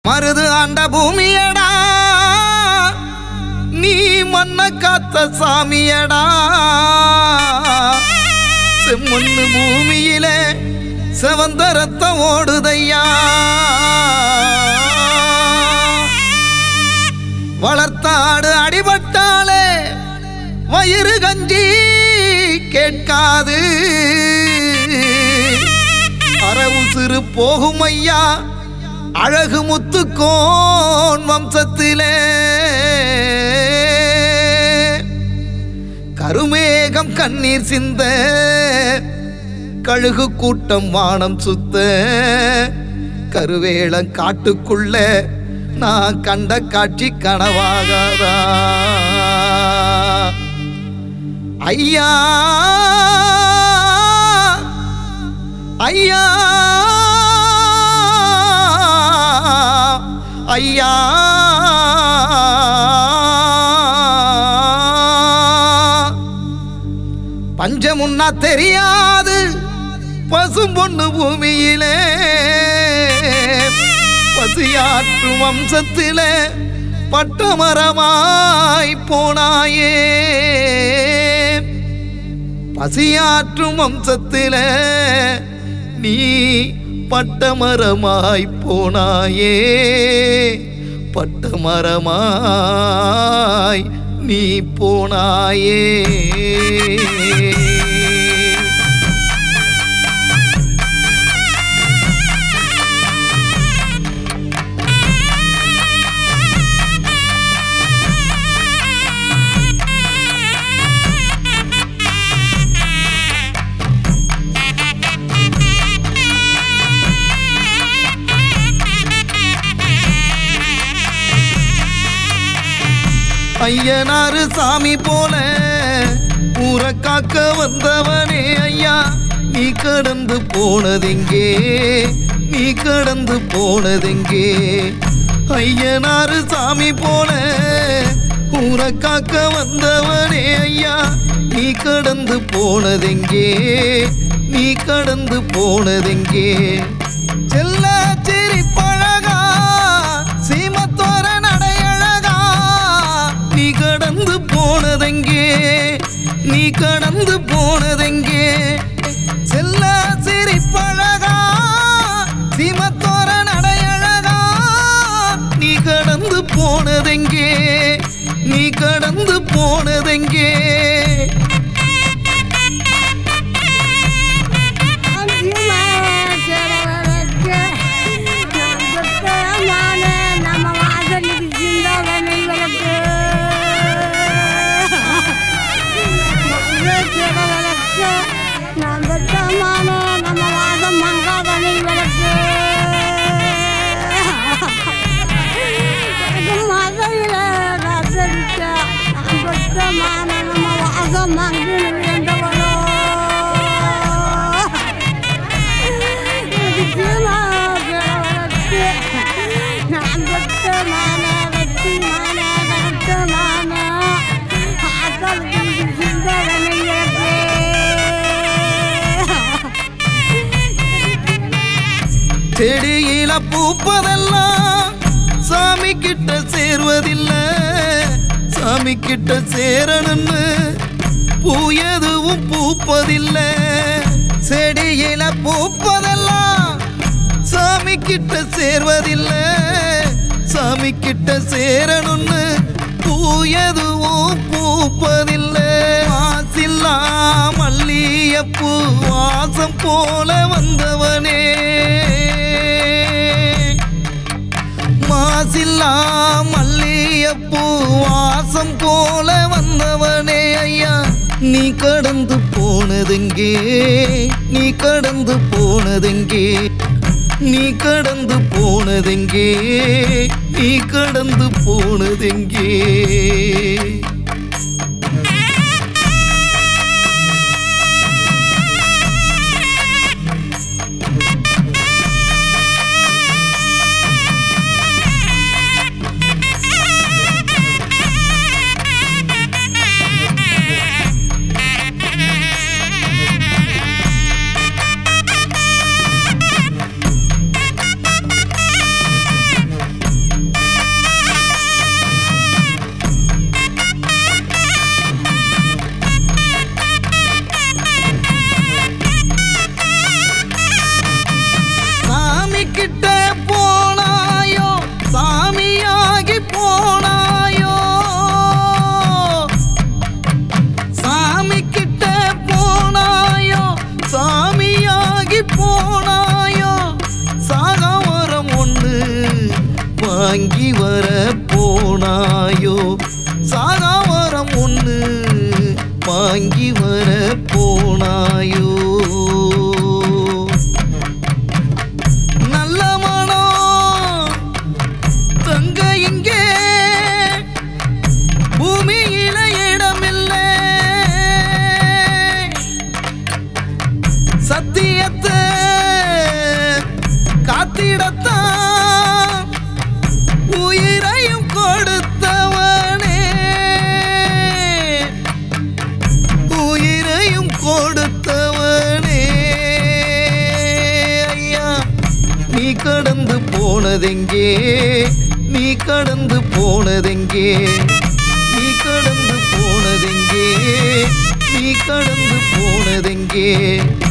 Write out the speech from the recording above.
மருது ஆண்ட பூமியடா நீ மண்ண காத்த சாமியடா செம்மண்ணு பூமியிலே செவந்த ரத்தம் ஓடுதையா வளர்த்தாடு அடிபட்டாலே வயிறு கஞ்சி கேட்காது அறவு சிறு போகும் ஐயா அழகு முத்துக்கோன் வம்சத்திலே கருமேகம் கண்ணீர் சிந்த கழுகு கூட்டம் வானம் சுத்த கருவேளம் காட்டுக்குள்ள நான் கண்ட காட்சி கனவாகாதா ஐயா ஐயா ஐயா பஞ்சமுன்னா தெரியாது பசும் பொண்ணு பூமியிலே பசியாற்று வம்சத்திலே பட்டமரமாய் போனாயே பசியாற்றும் வம்சத்திலே நீ பட்டமரமாய் போனாயே பட்டமரமாய் நீ போனாயே ஐயனாரு சாமி போல ஊரை காக்க வந்தவனே ஐயா நீ கடந்து போனதெங்கே நீ கடந்து போனதெங்கே ஐயனாரு சாமி போல ஊரை காக்க வந்தவனே ஐயா நீ கடந்து போனதெங்கே நீ கடந்து போனதெங்கே செல்ல சிரிப்பழகா சீமத்தோர நடையழகா நீ கடந்து போனதெங்கே நீ கடந்து போனதெங்கே செல்ல சிரிப்பழகா சீமத்தோர நடையழகா நீ கடந்து போனதெங்கே நீ கடந்து போனதெங்கே செடியில பூப்பதெல்லாம் சாமி கிட்ட சேர்வதில்லை சாமி கிட்ட சேரணும்னு பூ எதுவும் பூப்பதில்லை செடியில பூப்பதெல்லாம் சாமி கிட்ட சேர்வதில்லை சாமி கிட்ட சேரணும்னு பூ எதுவும் பூப்பதில்லை மாசில்லா மல்லியப்பூ வாசம் போல வந்தவனே மாசில்லா மல்லியப்பூ வாசம் போல வந்தவனே ஐயா நீ கடந்து போனதெங்கே நீ கடந்து போனதெங்கே நீ கடந்து போனதெங்கே நீ கடந்து போனதெங்கே வாங்கி வர போனாயோ சாகாவரம் ஒன்று வாங்கி வர போனாயோ நல்ல மனம் தங்க இங்கே பூமியில இடமில்லை சத்தியத்தை காத்திடத்தான் உயிரையும் கொடுத்தவனே உயிரையும் கொடுத்தவனே ஐயா நீ கடந்து போனதெங்கே நீ கடந்து போனதெங்கே நீ கடந்து போனதெங்கே நீ கடந்து போனதெங்கே